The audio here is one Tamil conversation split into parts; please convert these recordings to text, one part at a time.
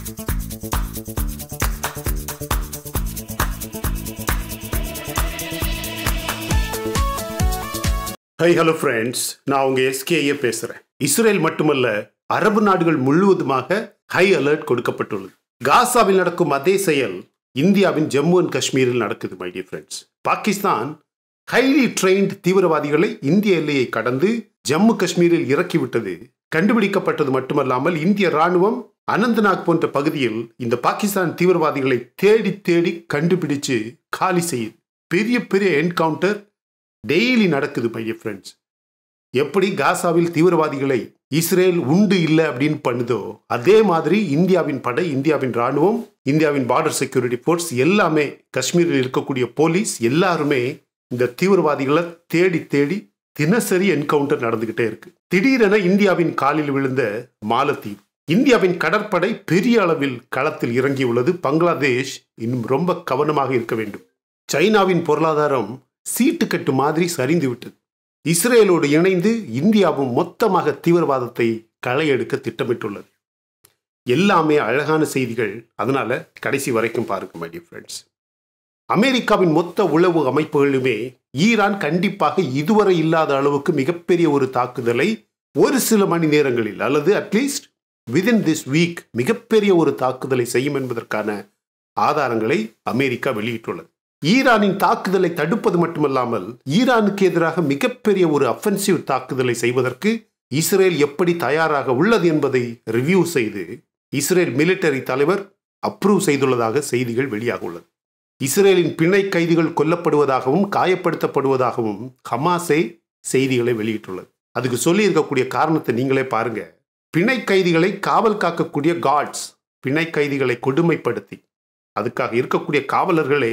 ஹை ஹலோ ஃப்ரெண்ட்ஸ் நான் உங்க எஸ்கேஏ பேசுறேன் இஸ்ரேல் மட்டுமல்ல அரபு நாடுகள் முழுவதுமாக ஹை அலர்ட் கொடுக்கப்பட்டுள்ளது காசாவில் நடக்கும் அதே செயல் இந்தியாவின் ஜம்மு அண்ட் காஷ்மீரில் நடக்குது my dear friends Pakistan highly trained தீவிரவாதிகளை இந்திய எல்லையை கடந்து ஜம்மு காஷ்மீரில் இறக்கிவிட்டது கண்டுபிடிக்கப்பட்டது மட்டுமல்லாமல் இந்திய ராணுவம் அனந்தநாக் போன்ற பகுதியில் இந்த பாகிஸ்தான் தீவிரவாதிகளை தேடி தேடி கண்டுபிடிச்சு காலி செய்யுது பெரிய பெரிய என்கவுண்டர் டெய்லி நடக்குது மை ஃப்ரெண்ட்ஸ் எப்படி காசாவில் தீவிரவாதிகளை இஸ்ரேல் உண்டு இல்லை அப்படின்னு பண்ணுதோ அதே மாதிரி இந்தியாவின் படை இந்தியாவின் ராணுவம் இந்தியாவின் பார்டர் செக்யூரிட்டி ஃபோர்ஸ் எல்லாமே காஷ்மீரில் இருக்கக்கூடிய போலீஸ் எல்லாருமே இந்த தீவிரவாதிகளை தேடி தேடி தினசரி என்கவுண்டர் நடந்துகிட்டே இருக்கு திடீரென இந்தியாவின் காலில் விழுந்த மாலத்தீவு இந்தியாவின் கடற்படை பெரிய அளவில் களத்தில் இறங்கியுள்ளது பங்களாதேஷ் இன்னும் ரொம்ப கவனமாக இருக்க வேண்டும் சைனாவின் பொருளாதாரம் சீட்டுக்கட்டு மாதிரி சரிந்து விட்டது இஸ்ரேலோடு இணைந்து இந்தியாவும் மொத்தமாக தீவிரவாதத்தை களை எடுக்க திட்டமிட்டுள்ளது எல்லாமே அழகான செய்திகள் அதனால கடைசி வரைக்கும் பாருங்க மை ஃப்ரெண்ட்ஸ் அமெரிக்காவின் மொத்த உளவு அமைப்புகளுமே ஈரான் கண்டிப்பாக இதுவரை இல்லாத அளவுக்கு மிகப்பெரிய ஒரு தாக்குதலை ஒரு சில மணி நேரங்களில் அல்லது அட்லீஸ்ட் விதின் திஸ் வீக் மிகப்பெரிய ஒரு தாக்குதலை செய்யும் என்பதற்கான ஆதாரங்களை அமெரிக்கா வெளியிட்டுள்ளது ஈரானின் தாக்குதலை தடுப்பது மட்டுமல்லாமல் ஈரானுக்கு எதிராக மிகப்பெரிய ஒரு அஃபென்சிவ் தாக்குதலை செய்வதற்கு இஸ்ரேல் எப்படி தயாராக உள்ளது என்பதை ரிவ்யூ செய்து இஸ்ரேல் மிலிட்டரி தலைவர் அப்ரூவ் செய்துள்ளதாக செய்திகள் வெளியாக உள்ளது இஸ்ரேலின் பிணை கைதிகள் கொல்லப்படுவதாகவும் காயப்படுத்தப்படுவதாகவும் ஹமாஸே செய்திகளை வெளியிட்டுள்ளது அதுக்கு சொல்லி இருக்கக்கூடிய காரணத்தை நீங்களே பாருங்க பிணை கைதிகளை காவல் காக்கக்கூடிய காட்ஸ் பிணை கைதிகளை கொடுமைப்படுத்தி அதுக்காக இருக்கக்கூடிய காவலர்களே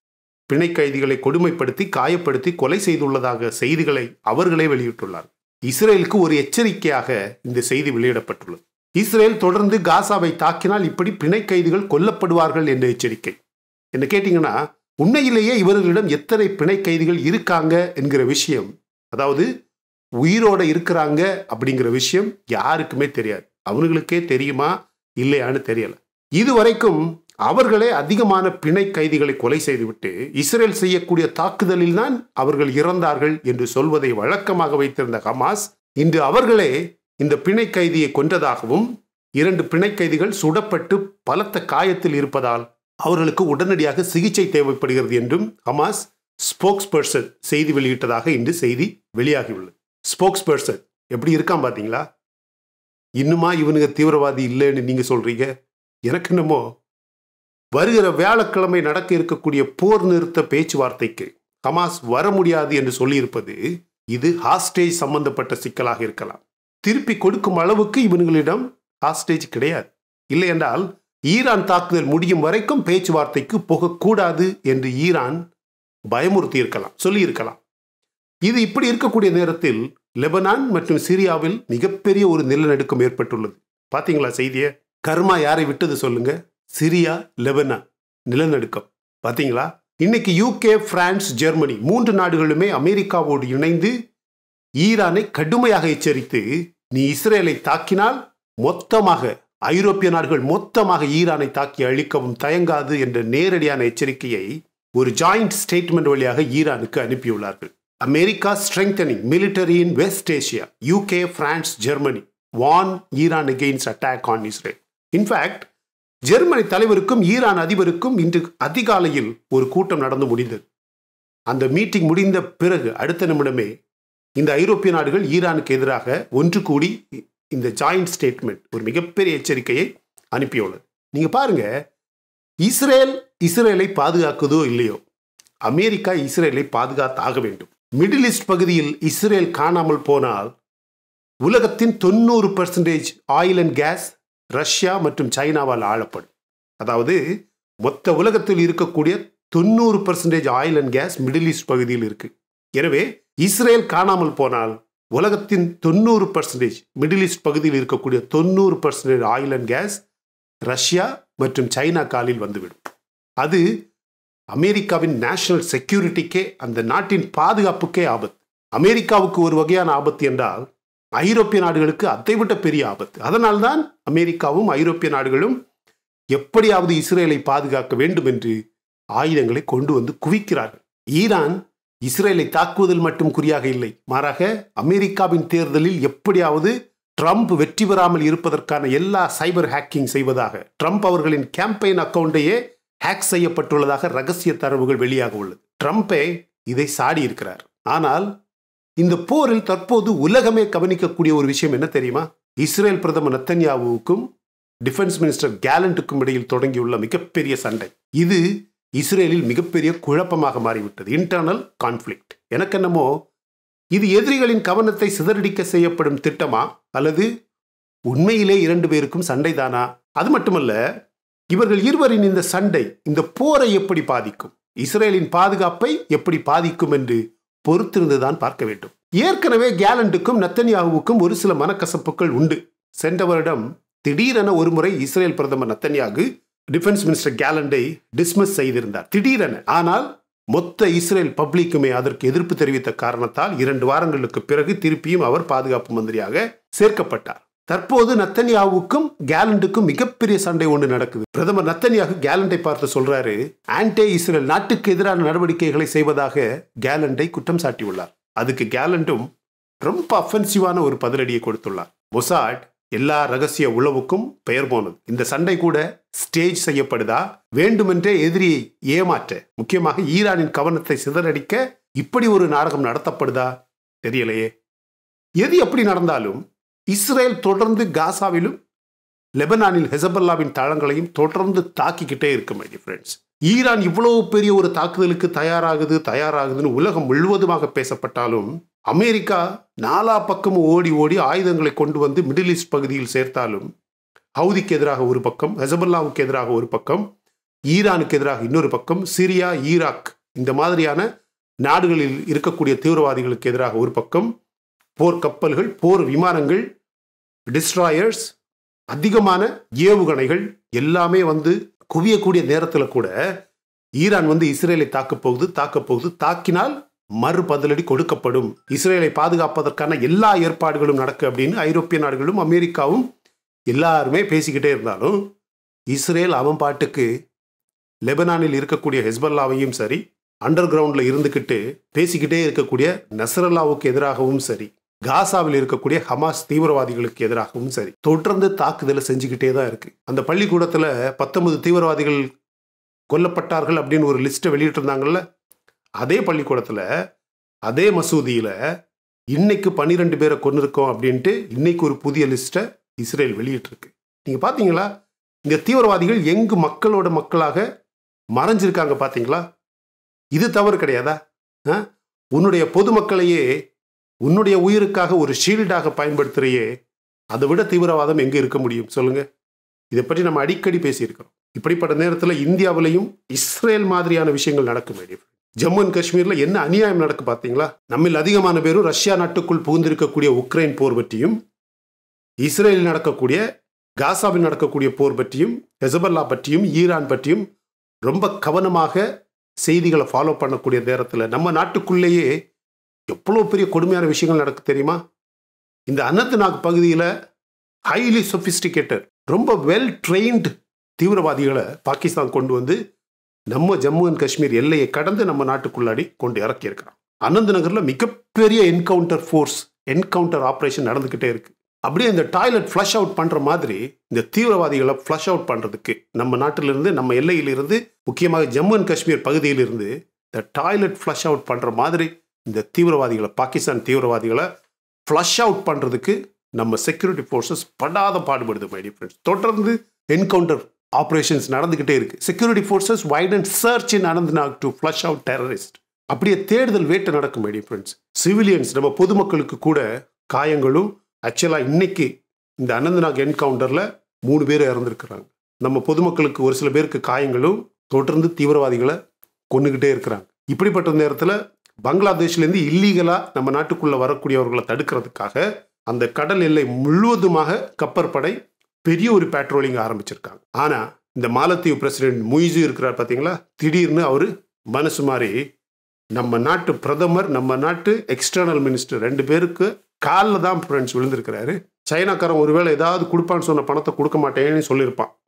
பிணை கைதிகளை கொடுமைப்படுத்தி காயப்படுத்தி கொலை செய்துள்ளதாக செய்திகளை அவர்களே வெளியிட்டுள்ளார் இஸ்ரேலுக்கு ஒரு எச்சரிக்கையாக இந்த செய்தி வெளியிடப்பட்டுள்ளது இஸ்ரேல் தொடர்ந்து காசாவை தாக்கினால் இப்படி பிணை கைதிகள் கொல்லப்படுவார்கள் என்ற எச்சரிக்கை என்ன கேட்டீங்கன்னா உண்மையிலேயே இவர்களிடம் எத்தனை பிணை கைதிகள் இருக்காங்க என்கிற விஷயம் அதாவது உயிரோட இருக்கிறாங்க அப்படிங்கிற விஷயம் யாருக்குமே தெரியாது அவர்களுக்கே தெரியுமா இல்லையான்னு தெரியல இதுவரைக்கும் அவர்களே அதிகமான பிணை கைதிகளை கொலை செய்துவிட்டு இஸ்ரேல் செய்யக்கூடிய தாக்குதலில் தான் அவர்கள் இறந்தார்கள் என்று சொல்வதை வழக்கமாக வைத்திருந்த ஹமாஸ் இன்று அவர்களே இந்த பிணை கைதியை கொன்றதாகவும் இரண்டு பிணை கைதிகள் சுடப்பட்டு பலத்த காயத்தில் இருப்பதால் அவர்களுக்கு உடனடியாக சிகிச்சை தேவைப்படுகிறது என்றும் ஹமாஸ் ஸ்போக்ஸ் பர்சன் செய்தி வெளியிட்டதாக இன்று செய்தி வெளியாகியுள்ளது ஸ்போக்ஸ் பர்சன் எப்படி இருக்கான் பார்த்தீங்களா இன்னுமா இவனுங்க தீவிரவாதி இல்லைன்னு நீங்க சொல்றீங்க எனக்கு என்னமோ வருகிற வியாழக்கிழமை நடக்க இருக்கக்கூடிய போர் நிறுத்த பேச்சுவார்த்தைக்கு ஹமாஸ் வர முடியாது என்று சொல்லியிருப்பது இது ஹாஸ்டேஜ் சம்பந்தப்பட்ட சிக்கலாக இருக்கலாம் திருப்பி கொடுக்கும் அளவுக்கு இவன்களிடம் ஹாஸ்டேஜ் கிடையாது இல்லை என்றால் ஈரான் தாக்குதல் முடியும் வரைக்கும் பேச்சுவார்த்தைக்கு போகக்கூடாது என்று ஈரான் பயமுறுத்தி இருக்கலாம் சொல்லியிருக்கலாம் இது இப்படி இருக்கக்கூடிய நேரத்தில் லெபனான் மற்றும் சிரியாவில் மிகப்பெரிய ஒரு நிலநடுக்கம் ஏற்பட்டுள்ளது பாத்தீங்களா செய்தியை கர்மா யாரை விட்டது சொல்லுங்க சிரியா லெபனான் நிலநடுக்கம் பாத்தீங்களா இன்னைக்கு யூகே பிரான்ஸ் ஜெர்மனி மூன்று நாடுகளுமே அமெரிக்காவோடு இணைந்து ஈரானை கடுமையாக எச்சரித்து நீ இஸ்ரேலை தாக்கினால் மொத்தமாக ஐரோப்பிய நாடுகள் மொத்தமாக ஈரானை தாக்கி அழிக்கவும் தயங்காது என்ற நேரடியான எச்சரிக்கையை ஒரு ஜாயிண்ட் ஸ்டேட்மெண்ட் வழியாக ஈரானுக்கு அனுப்பியுள்ளார்கள் America strengthening military in west Asia UK France Germany warn Iran against attack on Israel in fact Germany தலைவருக்கும் ஈரான் அதிபருக்கும் இன்று அதிகாலையில் ஒரு கூட்டம் நடந்து முடிந்தது அந்த மீட்டிங் முடிந்த பிறகு அடுத்த நிமிடமே இந்த ஐரோப்பிய நாடுகள் ஈரானுக்கு எதிராக ஒன்று கூடி இந்த ஜாயிண்ட் ஸ்டேட்மெண்ட் ஒரு மிகப்பெரிய எச்சரிக்கையை அனுப்பியுள்ளது நீங்க பாருங்க இஸ்ரேல் இஸ்ரேலை பாதுகாக்குதோ இல்லையோ அமெரிக்கா இஸ்ரேலை பாதுகாத்தாக வேண்டும் மிடில் ஈஸ்ட் பகுதியில் இஸ்ரேல் காணாமல் போனால் உலகத்தின் தொண்ணூறு percentage oil and gas Russia மற்றும் சைனாவால் ஆளப்படும் அதாவது மொத்த உலகத்தில் இருக்கக்கூடிய தொண்ணூறு percentage oil and gas middle east பகுதியில் இருக்கு எனவே இஸ்ரேல் காணாமல் போனால் உலகத்தின் தொண்ணூறு பர்சன்டேஜ் மிடில் ஈஸ்ட் பகுதியில் இருக்கக்கூடிய தொண்ணூறு percentage oil and gas Russia மற்றும் சைனா காலில் வந்துவிடும் அது அமெரிக்காவின் நேஷனல் செக்யூரிட்டிக்கே அந்த நாட்டின் பாதுகாப்புக்கே ஆபத்து அமெரிக்காவுக்கு ஒரு வகையான ஆபத்து என்றால் ஐரோப்பிய நாடுகளுக்கு அதைவிட பெரிய ஆபத்து அதனால்தான் அமெரிக்காவும் ஐரோப்பிய நாடுகளும் எப்படியாவது இஸ்ரேலை பாதுகாக்க வேண்டும் என்று ஆயுதங்களை கொண்டு வந்து குவிக்கிறார்கள் ஈரான் இஸ்ரேலை தாக்குவதில் மட்டும் குறியாக இல்லை மாறாக அமெரிக்காவின் தேர்தலில் எப்படியாவது ட்ரம்ப் வெற்றி பெறாமல் இருப்பதற்கான எல்லா சைபர் ஹேக்கிங் செய்வதாக ட்ரம்ப் அவர்களின் கேம்பெயின் அக்கவுண்டையே ஹேக் செய்யப்பட்டுள்ளதாக ரகசிய தரவுகள் வெளியாக உள்ளது ட்ரம்பே இதை சாடி இருக்கிறார் ஆனால் இந்த போரில் தற்போது உலகமே கவனிக்கக்கூடிய ஒரு விஷயம் என்ன தெரியுமா இஸ்ரேல் பிரதமர் நத்தன்யாவுக்கும் டிஃபென்ஸ் மினிஸ்டர் கேலண்ட்டுக்கும் இடையில் தொடங்கியுள்ள மிகப்பெரிய சண்டை இது இஸ்ரேலில் மிகப்பெரிய குழப்பமாக மாறிவிட்டது இன்டர்னல் கான்ஃப்ளிக்ட் எனக்கு என்னமோ இது எதிரிகளின் கவனத்தை சிதறடிக்க செய்யப்படும் திட்டமா அல்லது உண்மையிலே இரண்டு பேருக்கும் சண்டைதானா அது மட்டுமல்ல இவர்கள் இருவரின் இந்த சண்டை இந்த போரை எப்படி பாதிக்கும் இஸ்ரேலின் பாதுகாப்பை எப்படி பாதிக்கும் என்று பொறுத்திருந்துதான் பார்க்க வேண்டும் ஏற்கனவே கேலண்டுக்கும் நத்தன்யாகுவுக்கும் ஒரு சில மனக்கசப்புகள் உண்டு சென்ற வருடம் திடீரென ஒருமுறை இஸ்ரேல் பிரதமர் நத்தன்யாகு டிஃபென்ஸ் மினிஸ்டர் கேலண்டை டிஸ்மிஸ் செய்திருந்தார் திடீரென ஆனால் மொத்த இஸ்ரேல் பப்ளிக்குமே அதற்கு எதிர்ப்பு தெரிவித்த காரணத்தால் இரண்டு வாரங்களுக்கு பிறகு திருப்பியும் அவர் பாதுகாப்பு மந்திரியாக சேர்க்கப்பட்டார் தற்போது நத்தன்யாவுக்கும் கேலண்டுக்கும் மிகப்பெரிய சண்டை ஒன்று நடக்குது பிரதமர் நத்தன்யாகு கேலண்டை பார்த்து சொல்றாரு ஆன்டே இஸ்ரேல் நாட்டுக்கு எதிரான நடவடிக்கைகளை செய்வதாக கேலண்டை குற்றம் சாட்டியுள்ளார் அதுக்கு கேலண்டும் ரொம்ப அஃபென்சிவான ஒரு பதிலடியை கொடுத்துள்ளார் மொசாட் எல்லா ரகசிய உளவுக்கும் பெயர் போனது இந்த சண்டை கூட ஸ்டேஜ் செய்யப்படுதா வேண்டுமென்றே எதிரியை ஏமாற்ற முக்கியமாக ஈரானின் கவனத்தை சிதறடிக்க இப்படி ஒரு நாடகம் நடத்தப்படுதா தெரியலையே எது எப்படி நடந்தாலும் இஸ்ரேல் தொடர்ந்து காசாவிலும் லெபனானில் ஹெசபல்லாவின் தளங்களையும் தொடர்ந்து தாக்கிக்கிட்டே இருக்கு மை ஃப்ரெண்ட்ஸ் ஈரான் இவ்வளவு பெரிய ஒரு தாக்குதலுக்கு தயாராகுது தயாராகுதுன்னு உலகம் முழுவதுமாக பேசப்பட்டாலும் அமெரிக்கா நாலா பக்கமும் ஓடி ஓடி ஆயுதங்களை கொண்டு வந்து மிடில் ஈஸ்ட் பகுதியில் சேர்த்தாலும் ஹவுதிக்கு எதிராக ஒரு பக்கம் ஹெசபல்லாவுக்கு எதிராக ஒரு பக்கம் ஈரானுக்கு எதிராக இன்னொரு பக்கம் சிரியா ஈராக் இந்த மாதிரியான நாடுகளில் இருக்கக்கூடிய தீவிரவாதிகளுக்கு எதிராக ஒரு பக்கம் போர் கப்பல்கள் போர் விமானங்கள் டிஸ்ட்ராயர்ஸ் அதிகமான ஏவுகணைகள் எல்லாமே வந்து குவியக்கூடிய நேரத்தில் கூட ஈரான் வந்து இஸ்ரேலை தாக்கப் போகுது தாக்கப் போகுது தாக்கினால் மறு பதிலடி கொடுக்கப்படும் இஸ்ரேலை பாதுகாப்பதற்கான எல்லா ஏற்பாடுகளும் நடக்கு அப்படின்னு ஐரோப்பிய நாடுகளும் அமெரிக்காவும் எல்லாருமே பேசிக்கிட்டே இருந்தாலும் இஸ்ரேல் அவன் பாட்டுக்கு லெபனானில் இருக்கக்கூடிய ஹெஸ்பல்லாவையும் சரி அண்டர் கிரவுண்டில் இருந்துக்கிட்டு பேசிக்கிட்டே இருக்கக்கூடிய நசரல்லாவுக்கு எதிராகவும் சரி காசாவில் இருக்கக்கூடிய ஹமாஸ் தீவிரவாதிகளுக்கு எதிராகவும் சரி தொடர்ந்து தாக்குதலை செஞ்சுக்கிட்டே தான் இருக்கு அந்த பள்ளிக்கூடத்தில் பத்தொன்பது தீவிரவாதிகள் கொல்லப்பட்டார்கள் அப்படின்னு ஒரு லிஸ்ட்டை வெளியிட்டிருந்தாங்கல்ல அதே பள்ளிக்கூடத்தில் அதே மசூதியில் இன்னைக்கு பன்னிரெண்டு பேரை கொண்டிருக்கோம் அப்படின்ட்டு இன்னைக்கு ஒரு புதிய லிஸ்ட்டை இஸ்ரேல் வெளியிட்டிருக்கு நீங்கள் பார்த்தீங்களா இந்த தீவிரவாதிகள் எங்கு மக்களோட மக்களாக மறைஞ்சிருக்காங்க பார்த்தீங்களா இது தவறு கிடையாதா உன்னுடைய பொதுமக்களையே உன்னுடைய உயிருக்காக ஒரு ஷீல்டாக பயன்படுத்துறையே அதை விட தீவிரவாதம் எங்கே இருக்க முடியும் சொல்லுங்க இதை பற்றி நம்ம அடிக்கடி பேசியிருக்கிறோம் இப்படிப்பட்ட நேரத்தில் இந்தியாவிலையும் இஸ்ரேல் மாதிரியான விஷயங்கள் நடக்கும் ஜம்மு அண்ட் காஷ்மீரில் என்ன அநியாயம் நடக்கு பார்த்தீங்களா நம்மில் அதிகமான பேரும் ரஷ்யா நாட்டுக்குள் புகுந்திருக்கக்கூடிய உக்ரைன் போர் பற்றியும் இஸ்ரேலில் நடக்கக்கூடிய காசாவில் நடக்கக்கூடிய போர் பற்றியும் ஹெசபல்லா பற்றியும் ஈரான் பற்றியும் ரொம்ப கவனமாக செய்திகளை ஃபாலோ பண்ணக்கூடிய நேரத்தில் நம்ம நாட்டுக்குள்ளேயே எவ்வளோ பெரிய கொடுமையான விஷயங்கள் நடக்கு தெரியுமா இந்த அனந்த்நாக் பகுதியில் ஹைலி சொஃபிஸ்டிகேட்டட் ரொம்ப வெல் ட்ரெயின்டு தீவிரவாதிகளை பாகிஸ்தான் கொண்டு வந்து நம்ம ஜம்மு அண்ட் காஷ்மீர் எல்லையை கடந்து நம்ம நாட்டுக்குள்ளாடி கொண்டு இறக்கியிருக்கிறான் அனந்த் நகரில் மிகப்பெரிய என்கவுண்டர் ஃபோர்ஸ் என்கவுண்டர் ஆப்ரேஷன் நடந்துக்கிட்டே இருக்கு அப்படியே இந்த டாய்லெட் ஃப்ளஷ் அவுட் பண்ணுற மாதிரி இந்த தீவிரவாதிகளை ஃப்ளஷ் அவுட் பண்ணுறதுக்கு நம்ம நாட்டிலிருந்து நம்ம எல்லையிலிருந்து முக்கியமாக ஜம்மு அண்ட் காஷ்மீர் பகுதியிலிருந்து இந்த டாய்லெட் ஃப்ளஷ் அவுட் பண்ணுற மாதிரி இந்த தீவிரவாதிகளை பாகிஸ்தான் தீவிரவாதிகளை ஃப்ளஷ் அவுட் பண்ணுறதுக்கு நம்ம செக்யூரிட்டி ஃபோர்ஸஸ் படாத பாடுபடுது மை ஃப்ரெண்ட்ஸ் தொடர்ந்து என்கவுண்டர் ஆப்ரேஷன்ஸ் நடந்துக்கிட்டே இருக்கு security forces wide and search in Anantnag to flush out terrorist அப்படியே தேடுதல் வேட்டை நடக்கும் மை ஃப்ரெண்ட்ஸ் சிவிலியன்ஸ் நம்ம பொதுமக்களுக்கு கூட காயங்களும் ஆக்சுவலாக இன்னைக்கு இந்த அனந்த்நாக் என்கவுண்டரில் மூணு பேர் இறந்துருக்குறாங்க நம்ம பொதுமக்களுக்கு ஒரு சில பேருக்கு காயங்களும் தொடர்ந்து தீவிரவாதிகளை கொண்டுகிட்டே இருக்கிறாங்க இப்படிப்பட்ட நேரத்தில் பங்களாதேஷ்லேருந்து இல்லீகலாக நம்ம நாட்டுக்குள்ளே வரக்கூடியவர்களை தடுக்கிறதுக்காக அந்த கடல் எல்லை முழுவதுமாக கப்பற்படை பெரிய ஒரு பேட்ரோலிங் ஆரம்பிச்சிருக்காங்க ஆனால் இந்த மாலத்தீவு பிரசிடென்ட் முய்ஜு இருக்கிறார் பார்த்தீங்களா திடீர்னு அவர் மனசு மாதிரி நம்ம நாட்டு பிரதமர் நம்ம நாட்டு எக்ஸ்டர்னல் மினிஸ்டர் ரெண்டு பேருக்கு காலில் தான் ஃப்ரெண்ட்ஸ் விழுந்திருக்கிறாரு சைனாக்காரன் ஒருவேளை ஏதாவது கொடுப்பான்னு சொன்ன பணத்தை கொடுக்க மாட்டேன்னு சொல்லியிருப்பான்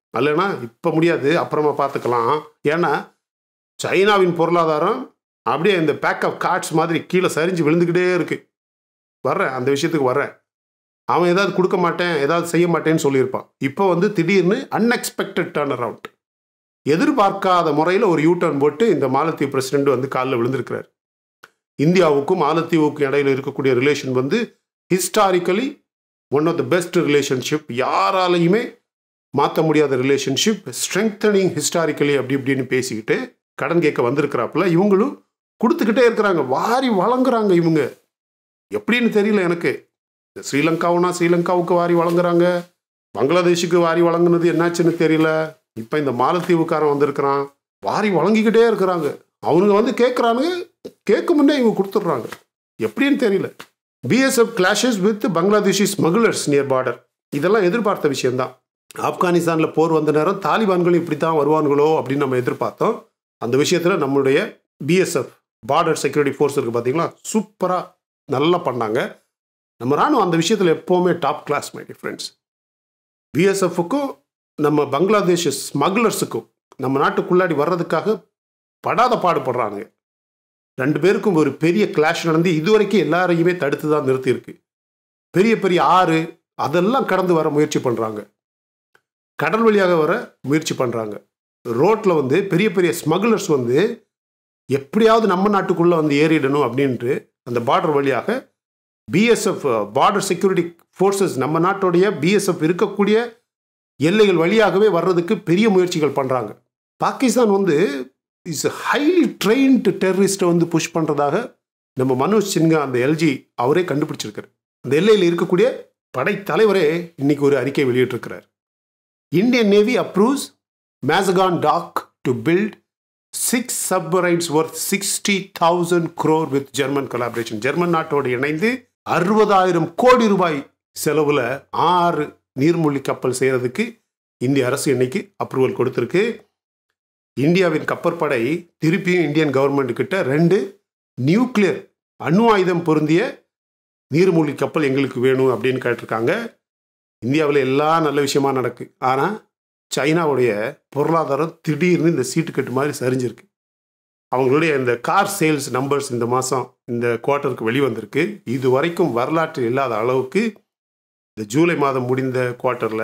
இல்லைன்னா இப்போ முடியாது அப்புறமா பார்த்துக்கலாம் ஏன்னா சைனாவின் பொருளாதாரம் அப்படியே இந்த பேக் ஆஃப் கார்ட்ஸ் மாதிரி கீழே சரிஞ்சு விழுந்துக்கிட்டே இருக்கு வர்றேன் அந்த விஷயத்துக்கு வர்றேன் அவன் ஏதாவது கொடுக்க மாட்டேன் ஏதாவது செய்ய மாட்டேன்னு சொல்லியிருப்பான் இப்போ வந்து திடீர்னு அன்எக்ஸ்பெக்டட் டர்ன் அரவுண்ட் எதிர்பார்க்காத முறையில் ஒரு யூ டர்ன் போட்டு இந்த மாலத்தீவு பிரசிடென்ட் வந்து காலில் விழுந்திருக்கிறார் இந்தியாவுக்கும் மாலத்தீவுக்கும் இடையில இருக்கக்கூடிய ரிலேஷன் வந்து historically one of the best relationship யாராலையுமே மாற்ற முடியாத ரிலேஷன்ஷிப் ஸ்ட்ரெங்தனிங் ஹிஸ்டாரிக்கலி அப்படி இப்படின்னு பேசிக்கிட்டு கடன் கேட்க வந்திருக்கிறாப்புல இவங்களும் கொடுத்துக்கிட்டே இருக்கிறாங்க வாரி வழங்குறாங்க இவங்க எப்படின்னு தெரியல எனக்கு இந்த ஸ்ரீலங்காவுனா ஸ்ரீலங்காவுக்கு வாரி வழங்குறாங்க பங்களாதேஷுக்கு வாரி வழங்குனது என்னாச்சுன்னு தெரியல இப்போ இந்த மாலத்தீவுக்காரன் வந்திருக்கிறான் வாரி வழங்கிக்கிட்டே இருக்கிறாங்க அவனுங்க வந்து கேட்குறானுங்க கேட்க முன்னே இவங்க கொடுத்துட்றாங்க எப்படின்னு தெரியல BSF clashes with Bangladeshi smugglers near border இதெல்லாம் எதிர்பார்த்த விஷயம்தான் ஆப்கானிஸ்தானில் போர் வந்த நேரம் தாலிபான்களும் இப்படி தான் வருவானுங்களோ அப்படின்னு நம்ம எதிர்பார்த்தோம் அந்த விஷயத்தில் நம்மளுடைய பிஎஸ்எஃப் பார்டர் செக்யூரிட்டி ஃபோர்ஸ் இருக்குது பார்த்தீங்களா சூப்பராக நல்லா பண்ணாங்க நம்ம ராணுவம் அந்த விஷயத்தில் எப்போவுமே டாப் கிளாஸ் மை ஃப்ரெண்ட்ஸ் பிஎஸ்எஃப்க்கும் நம்ம பங்களாதேஷ் ஸ்மக்லர்ஸுக்கும் நம்ம நாட்டுக்குள்ளாடி வர்றதுக்காக படாத பாடுபடுறானுங்க ரெண்டு பேருக்கும் ஒரு பெரிய கிளாஷ் நடந்து இதுவரைக்கும் எல்லாரையுமே தடுத்து தான் நிறுத்தியிருக்கு பெரிய பெரிய ஆறு அதெல்லாம் கடந்து வர முயற்சி பண்ணுறாங்க கடல் வழியாக வர முயற்சி பண்ணுறாங்க ரோட்டில் வந்து பெரிய பெரிய ஸ்மக்லர்ஸ் வந்து எப்படியாவது நம்ம நாட்டுக்குள்ளே வந்து ஏறிடணும் அப்படின்ட்டு அந்த பார்டர் வழியாக பிஎஸ்எஃப் பார்டர் செக்யூரிட்டி ஃபோர்ஸஸ் நம்ம நாட்டுடைய பிஎஸ்எஃப் இருக்கக்கூடிய எல்லைகள் வழியாகவே வர்றதுக்கு பெரிய முயற்சிகள் பண்ணுறாங்க பாகிஸ்தான் வந்து இஸ் ஹைலி ட்ரெயின்டு டெரரிஸ்ட்டை வந்து புஷ் பண்ணுறதாக நம்ம மனோஜ் சின்ஹா அந்த எல்ஜி அவரே கண்டுபிடிச்சிருக்காரு அந்த எல்லையில் இருக்கக்கூடிய படைத்தலைவரே இன்னைக்கு ஒரு அறிக்கை வெளியிட்டிருக்கிறார் Indian navy approves Mazagon dock to build six submarines worth sixty thousand crore with German collaboration German நாட்டோடு இணைந்து அறுபதாயிரம் கோடி ரூபாய் செலவில் ஆறு நீர்மூழ்கி கப்பல் செய்கிறதுக்கு இந்திய அரசு இன்னைக்கு அப்ரூவல் கொடுத்துருக்கு இந்தியாவின் கப்பற்படை திருப்பியும் இந்தியன் கவர்மெண்ட் கிட்ட ரெண்டு நியூக்ளியர் அணு ஆயுதம் பொருந்திய நீர்மூழ்கி கப்பல் எங்களுக்கு வேணும் அப்படின்னு கேட்டிருக்காங்க இந்தியாவில் எல்லா நல்ல விஷயமா நடக்கு ஆனால் சைனாவுடைய பொருளாதாரம் திடீர்னு இந்த சீட்டு கட்டு மாதிரி சரிஞ்சிருக்கு அவங்களுடைய இந்த கார் சேல்ஸ் நம்பர்ஸ் இந்த மாதம் இந்த குவார்ட்டருக்கு வெளிவந்திருக்கு இது வரைக்கும் வரலாற்றில் இல்லாத அளவுக்கு இந்த ஜூலை மாதம் முடிந்த குவார்ட்டரில்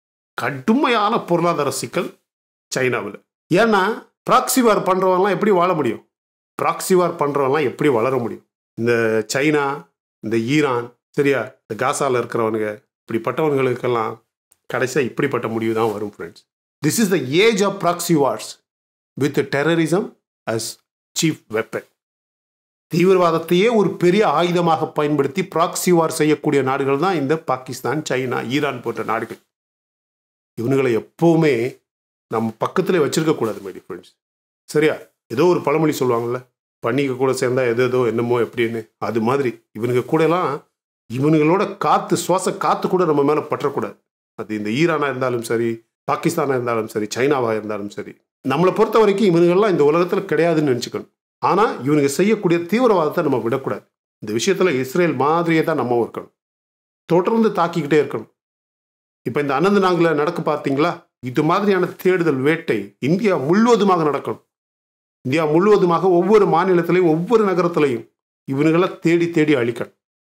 கடுமையான பொருளாதார சிக்கல் சைனாவில் ஏன்னா ப்ராக்சி வார் பண்ணுறவங்களாம் எப்படி வாழ முடியும் ப்ராக்சி வார் பண்ணுறவங்களாம் எப்படி வளர முடியும் இந்த சைனா இந்த ஈரான் சரியா இந்த காசாவில் இருக்கிறவனுங்க இப்படிப்பட்டவங்களுக்கெல்லாம் கடைசியாக இப்படிப்பட்ட முடிவு தான் வரும் friends this is the age of proxy wars with terrorism as chief weapon தீவிரவாதத்தையே ஒரு பெரிய ஆயுதமாக பயன்படுத்தி ப்ராக்சி வார் செய்யக்கூடிய நாடுகள் தான் இந்த பாகிஸ்தான் சைனா ஈரான் போன்ற நாடுகள் இவனுங்களை எப்போவுமே நம்ம பக்கத்தில் வச்சிருக்கக்கூடாது மைடி ஃப்ரெண்ட்ஸ் சரியா ஏதோ ஒரு பழமொழி சொல்லுவாங்கள்ல பண்ணிக்க கூட சேர்ந்தா எது ஏதோ என்னமோ எப்படின்னு அது மாதிரி இவனுங்க கூடலாம் இவனுங்களோட காற்று சுவாச காற்று கூட நம்ம மேலே பற்றக்கூடாது அது இந்த ஈரானாக இருந்தாலும் சரி பாகிஸ்தானாக இருந்தாலும் சரி சைனாவாக இருந்தாலும் சரி நம்மளை பொறுத்த வரைக்கும் இவனுங்கள்லாம் இந்த உலகத்தில் கிடையாதுன்னு நினச்சிக்கணும் ஆனால் இவனுங்க செய்யக்கூடிய தீவிரவாதத்தை நம்ம விடக்கூடாது இந்த விஷயத்தில் இஸ்ரேல் மாதிரியே தான் நம்ம இருக்கணும் தொடர்ந்து தாக்கிக்கிட்டே இருக்கணும் இப்போ இந்த அனந்த நாங்கில் நடக்க பார்த்தீங்களா இது மாதிரியான தேடுதல் வேட்டை இந்தியா முழுவதுமாக நடக்கணும் இந்தியா முழுவதுமாக ஒவ்வொரு மாநிலத்திலையும் ஒவ்வொரு நகரத்திலையும் இவனுங்களை தேடி தேடி அழிக்கணும்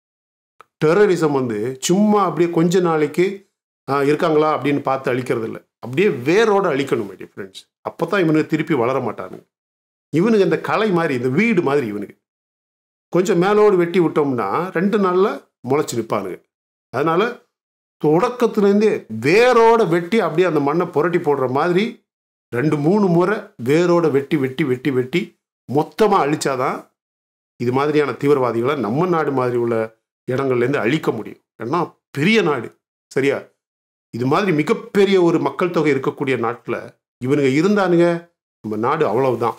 டெரரிசம் வந்து சும்மா அப்படியே கொஞ்ச நாளைக்கு இருக்காங்களா அப்படின்னு பார்த்து அழிக்கிறது இல்லை அப்படியே வேரோடு அழிக்கணும் மை ஃப்ரெண்ட்ஸ் அப்போ தான் இவனுக்கு திருப்பி வளர மாட்டானுங்க இவனுக்கு இந்த கலை மாதிரி இந்த வீடு மாதிரி இவனுக்கு கொஞ்சம் மேலோடு வெட்டி விட்டோம்னா ரெண்டு நாளில் முளைச்சி நிற்பானுங்க அதனால் தொடக்கத்துலேருந்தே வேரோட வெட்டி அப்படியே அந்த மண்ணை புரட்டி போடுற மாதிரி ரெண்டு மூணு முறை வேரோட வெட்டி வெட்டி வெட்டி வெட்டி மொத்தமாக அழிச்சாதான் இது மாதிரியான தீவிரவாதிகளை நம்ம நாடு மாதிரி உள்ள இடங்கள்லேருந்து அழிக்க முடியும் ஏன்னா பெரிய நாடு சரியா இது மாதிரி மிகப்பெரிய ஒரு மக்கள் தொகை இருக்கக்கூடிய நாட்டில் இவனுங்க இருந்தானுங்க நம்ம நாடு அவ்வளவுதான்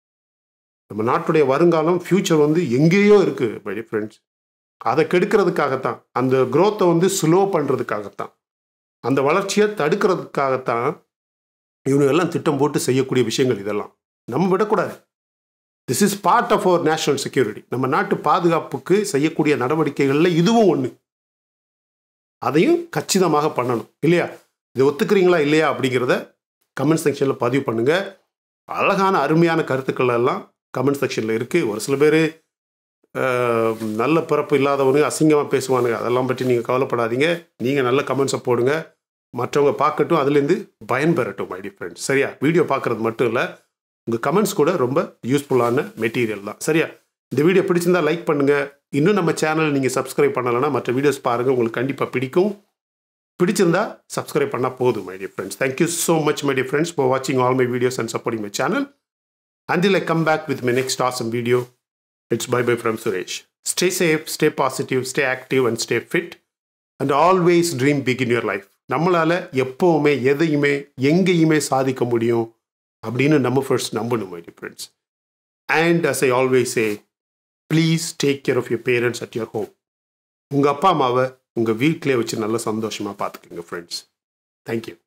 நம்ம நாட்டுடைய வருங்காலம் ஃப்யூச்சர் வந்து எங்கேயோ இருக்கு மை ஃப்ரெண்ட்ஸ் அதை கெடுக்கிறதுக்காகத்தான் அந்த குரோத்தை வந்து ஸ்லோ பண்ணுறதுக்காகத்தான் அந்த வளர்ச்சியை தடுக்கிறதுக்காகத்தான் இவங்க எல்லாம் திட்டம் போட்டு செய்யக்கூடிய விஷயங்கள் இதெல்லாம் நம்ம விடக்கூடாது this is part of our national security நம்ம நாட்டு பாதுகாப்புக்கு செய்யக்கூடிய நடவடிக்கைகளில் இதுவும் ஒன்று அதையும் கச்சிதமாக பண்ணணும் இல்லையா இதை ஒத்துக்கிறீங்களா இல்லையா அப்படிங்கிறத கமெண்ட் செக்ஷனில் பதிவு பண்ணுங்கள் அழகான அருமையான கருத்துக்கள் எல்லாம் கமெண்ட் செக்ஷனில் இருக்குது ஒரு சில பேர் நல்ல பிறப்பு இல்லாதவங்க அசிங்கமாக பேசுவானுங்க அதெல்லாம் பற்றி நீங்கள் கவலைப்படாதீங்க நீங்கள் நல்ல கமெண்ட்ஸை போடுங்க மற்றவங்க பார்க்கட்டும் அதுலேருந்து பயன்பெறட்டும் மை ஃப்ரெண்ட்ஸ் சரியா வீடியோ பார்க்குறது மட்டும் இல்லை உங்கள் கமெண்ட்ஸ் கூட ரொம்ப யூஸ்ஃபுல்லான மெட்டீரியல் தான் சரியா இந்த வீடியோ பிடிச்சிருந்தா லைக் பண்ணுங்கள் இன்னும் நம்ம சேனல் நீங்கள் சப்ஸ்கிரைப் பண்ணலைன்னா மற்ற வீடியோஸ் பாருங்கள் உங்களுக்கு கண்டிப்பாக பிடிக்கும் பிடிச்சிருந்தா சப்ஸ்கிரைப் பண்ணால் போதும் my dear friends thank you so much my dear friends for வாட்சிங் all my videos and supporting my channel until I come back with my next awesome video, it's bye bye from Suresh. Stay safe, stay positive, stay active, and stay fit. And always dream big in your life. நம்மளால எப்பவுமே எதையுமே எங்கேயுமே சாதிக்க முடியும் அப்படின்னு நம்ம ஃபர்ஸ்ட் நம்பணும் my friends and as I always say please take care of your parents at your home உங்கள் அப்பா அம்மாவை உங்கள் வீட்டிலே வச்சு நல்ல சந்தோஷமாக பார்த்துக்குங்க ஃப்ரெண்ட்ஸ் தேங்க்யூ